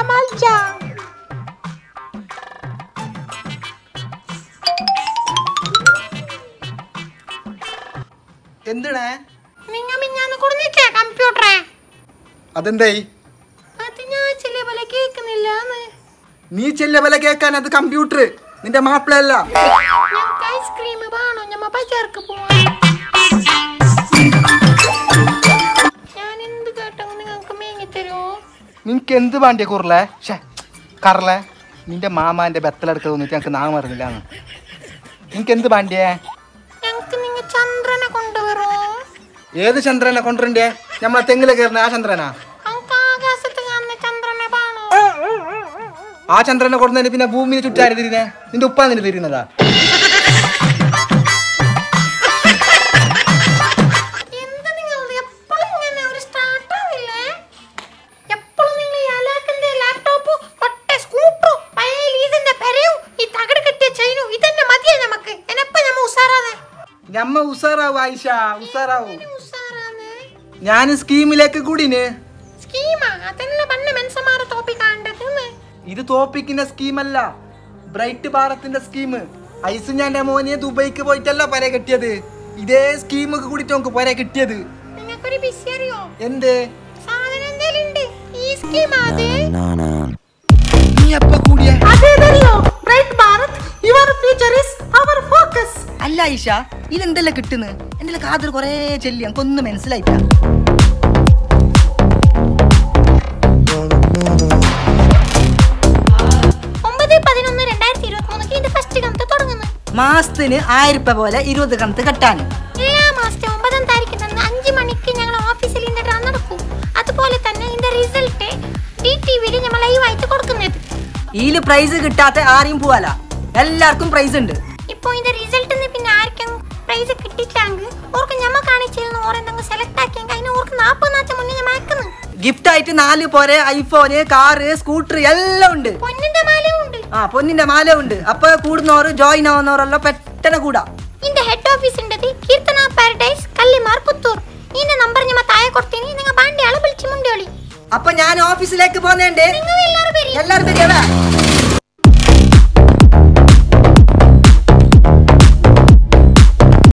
മൽജ എന്തിണേ നിങ്ങ മിഞ്ഞാന്ന് കൊടുന്നിട്ടേ കമ്പ്യൂട്ടറെ അതെന്തായി അത് ഞാൻ ചില പോലെ കേൾക്കുന്നില്ലാന്ന് നീ ചെല്ല വില കേക്കാൻ അത് കമ്പ്യൂട്ടർ നിന്റെ മാപ്പിളല്ല ഞങ്ങൾക്ക് ഐസ്ക്രീം വേണോ ഞമ്മ ബജാർക്ക് പോവാം ഞാൻ എന്ത് കേട്ടോ നിങ്ങൾക്ക് മേങ്ങി തരുമോ നിനക്ക് എന്ത് വേണ്ടിയ കുറിലെ ഷേ കറലെ നിന്റെ മാമാന്റെ ബത്തലെടുക്ക തോന്നിട്ട് ഞങ്ങൾക്ക് നാം അറിഞ്ഞില്ല നിനക്ക് എന്ത് വേണ്ടിയേ ഞങ്ങൾക്ക് നിങ്ങൾ ചന്ദ്രനെ കൊണ്ടുവരുമോ ഏത് ചന്ദ്രനെ കൊണ്ടുവരണ്ടേ നമ്മളെ തെങ്ങിലെ കയറുന്ന ആ ചന്ദ്രനാ നമുക്ക് ആകാശത്ത് കാണുന്ന ചന്ദ്രനെ വേണോ ആ ചന്ദ്രനെ കൊണ്ടുവന്നതിന് പിന്നെ ഭൂമിയെ ചുറ്റാരി തിരിഞ്ഞേ നിന്റെ ഉപ്പ നിന്നെ തിരിയുന്നതാ എന്ത് നിങ്ങൾ എപ്പോഴും ഇങ്ങനെ ഒരു സ്റ്റാർട്ട് ആവില്ലേ എപ്പോഴും നിങ്ങൾ ഈ അലാക്കിന്റെ ലാപ്ടോപ്പ് ഒറ്റ സ്കൂട്ടറും പഴയ ലീസിന്റെ പെരയും ഈ തകട് കെട്ടിയ ചെയിനും ഇതന്നെ മതിയാ നമുക്ക് എനപ്പ ഞമ്മ ഉസാറാതെ ഞമ്മ ഉസാറാവു ആയിഷ ഉസാറാവു ഉസാറാന്ന് ഞാൻ സ്കീമിലേക്ക് കൂടിന് സ്കീമാ അതന്നെ പണ്ട് മെൻസമാരെ തോപ്പിക്കാണ്ടത് ഇത് തോപ്പിക്കുന്ന സ്കീമല്ല ബ്രൈറ്റ് ഭാരത്തിന്റെ സ്കീം ഐസ് ഞാൻ മോനെ ദുബൈക്ക് പോയിട്ടല്ല പര കെട്ടിയത് ഇതേ സ്കീം കൂടിട്ട് നമുക്ക് പര കിട്ടിയത് നിങ്ങൾക്കൊരു ബിസി അറിയോ എന്ത് സാധനം എന്തേലും ഉണ്ട് ഈ സ്കീമാ അത് നീ എപ്പ കൂടിയ അതേതല്ലോ bright Bharat your future is our focus അല്ല ഐഷ ഇതെന്തല്ല കിട്ടുന്നത് എന്റെ കാതിൽ കൊറേ ചെല്ലി എനിക്കൊന്നും മനസ്സിലായിട്ടാ ഒമ്പത് പതിനൊന്ന് രണ്ടായിരത്തി ഇരുപത്തി മൂന്ന് ഇത് ഫസ്റ്റ് കണത്ത് തുടങ്ങുന്നു മാസത്തിന് ആയിരം രൂപ പോലെ ഇരുപത് കണത്ത് കെട്ടാന് എല്ലാ മാസത്തെ ഒമ്പതാം താരീഖ് തന്നെ അഞ്ച് മണിക്ക് ഞങ്ങൾ ഓഫീസിൽ ഇതിന്റെ ഡ്രാ നടക്കും അതുപോലെ തന്നെ ഇതിന്റെ റിസൾട്ട് ഡി ടി വിയിൽ ഞങ്ങൾ ലൈവായിട്ട് കൊടുക്കുന്നത് ഇതില് പ്രൈസ് കിട്ടാത്ത ആരെയും പോവാല എല്ലാവർക്കും പ്രൈസ് ഉണ്ട് ഇപ്പൊ ഇതിന്റെ റിസൾട്ടിന് പിന്നെ ആർക്കും പ്രൈസ് കിട്ടിയിട്ടാങ്കിൽ ഓർക്ക് ഞമ്മ കാണിച്ചിരുന്നു ഓരെന്തെങ്കിലും സെലക്ട് ആക്കിയെങ്കിൽ അതിന് ഓർക്ക് നാൽപ്പത് നാച്ച മുന്നേ ഞാൻ അയക്കുന്നു ഗിഫ്റ്റ് ആയിട്ട് നാല് പോരെ ഐഫോന് കാറ് സ്കൂട്ടർ എല്ലാം ഉണ്ട് പൊന്നിന്റെ മാലയും ഉണ്ട് ആ പൊന്നിന്റെ മാല ഉണ്ട് അപ്പൊ കൂടുന്നവർ ജോയിൻ ആവുന്നവരെല്ലാം പെട്ടെന്ന് കൂടാ ഇതിന്റെ ഹെഡ് ഓഫീസ് ഉണ്ടത് കീർത്തന പാരഡൈസ് കല്ലിമാർ പുത്തൂർ ഇതിന്റെ നമ്പർ ഞമ്മ താഴെ കൊടുത്തിന് നിങ്ങൾ ബാണ്ടി ആളെ വിളിച്ച് മുണ്ടിയോളി അപ്പൊ ഞാൻ ഓഫീസിലേക്ക് പോന്നേണ്ടേ നിങ്ങൾ എല്ലാവരും വരി എല്ലാരും വരിക